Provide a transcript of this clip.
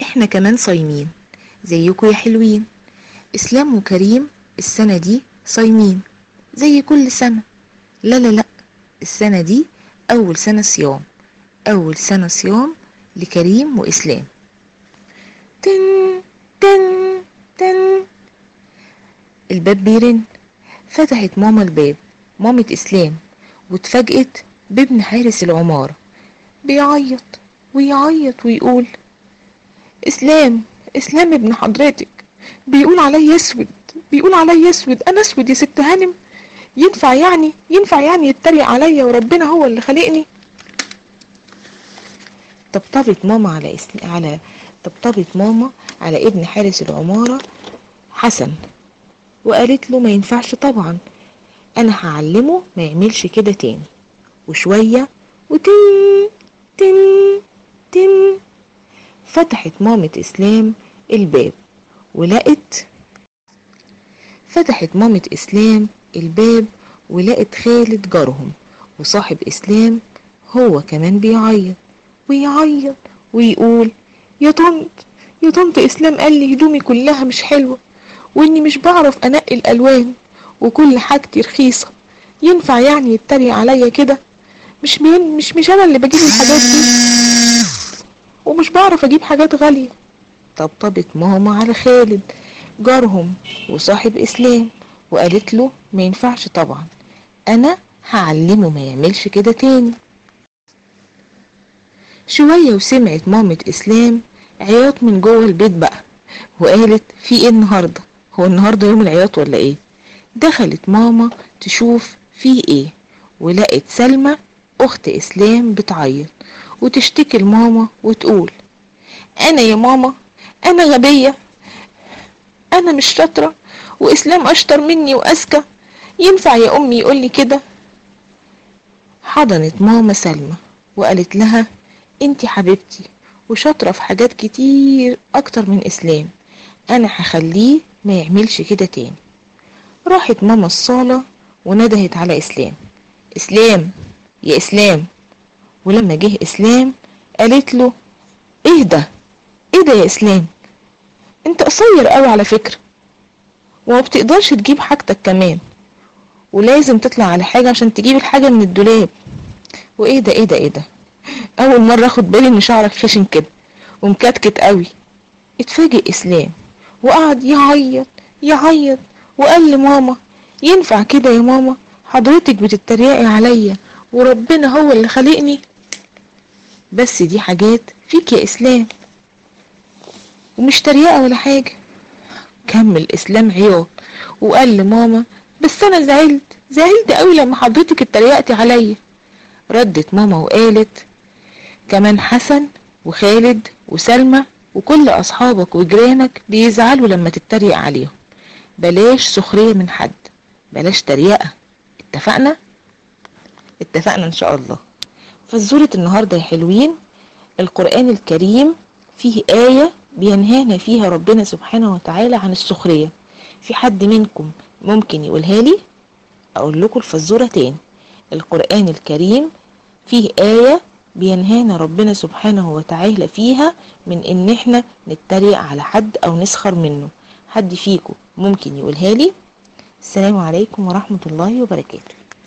احنا كمان صايمين زيكم يا حلوين اسلام وكريم السنة دي صايمين زي كل سنة لا لا لا السنة دي أول سنة صيام أول سنة صيام لكريم وإسلام تن تن تن الباب بيرن فتحت ماما الباب مامة إسلام واتفاجئت بابن حارس العمارة بيعيط ويعيط ويقول إسلام إسلام ابن حضرتك بيقول عليا أسود بيقول عليا أسود أنا أسود يا ست هانم ينفع يعني ينفع يعني يتريق عليا وربنا هو اللي خلقني طبطبت ماما على اسم على طبطبت ماما على ابن حارس العمارة حسن وقالت له ما ينفعش طبعا انا هعلمه ما يعملش كده تاني وشوية وتن تن تن فتحت مامة اسلام الباب ولقت فتحت مامة اسلام الباب ولقت خالد جارهم وصاحب اسلام هو كمان بيعيط ويعيط ويقول يا طنط يا طنط اسلام قال لي هدومي كلها مش حلوه واني مش بعرف انقي الالوان وكل حاجتي رخيصه ينفع يعني يتريق عليا كده مش مين مش مش انا اللي بجيب الحاجات دي ومش بعرف اجيب حاجات غاليه طبطبت ماما على خالد جارهم وصاحب اسلام وقالت له ما ينفعش طبعا انا هعلمه ما يعملش كده تاني شوية وسمعت مامة إسلام عياط من جوه البيت بقى وقالت في ايه النهاردة هو النهاردة يوم العياط ولا ايه دخلت ماما تشوف في ايه ولقت سلمى اخت اسلام بتعيط وتشتكي لماما وتقول انا يا ماما انا غبية انا مش شاطرة واسلام اشطر مني واذكى ينفع يا امي يقولي كده حضنت ماما سلمى وقالت لها انتي حبيبتي وشاطرة في حاجات كتير اكتر من اسلام انا هخليه ما يعملش كده تاني راحت ماما الصالة وندهت على اسلام اسلام يا اسلام ولما جه اسلام قالت له ايه ده ايه ده يا اسلام انت قصير قوي على فكرة وما بتقدرش تجيب حاجتك كمان ولازم تطلع على حاجة عشان تجيب الحاجة من الدولاب وايه ده ايه ده ايه ده اول مرة اخد بالي ان شعرك خشن كده ومكتكت قوي اتفاجئ اسلام وقعد يعيط يعيط وقال لماما ينفع كده يا ماما حضرتك بتتريقي عليا وربنا هو اللي خلقني بس دي حاجات فيك يا اسلام ومش تريقة ولا حاجة كمل اسلام عياط وقال لماما بس انا زعلت زعلت قوي لما حضرتك اتريقتي عليا ردت ماما وقالت كمان حسن وخالد وسلمى وكل اصحابك وجيرانك بيزعلوا لما تتريق عليهم بلاش سخرية من حد بلاش تريقة اتفقنا اتفقنا ان شاء الله فزورة النهاردة يا حلوين القرآن الكريم فيه آية بينهانا فيها ربنا سبحانه وتعالى عن السخرية في حد منكم ممكن يقولها لي اقول لكم الفزورة تاني القرآن الكريم فيه آية بينهانا ربنا سبحانه وتعالى فيها من ان احنا نتريق على حد او نسخر منه حد فيكم ممكن يقولها لي السلام عليكم ورحمة الله وبركاته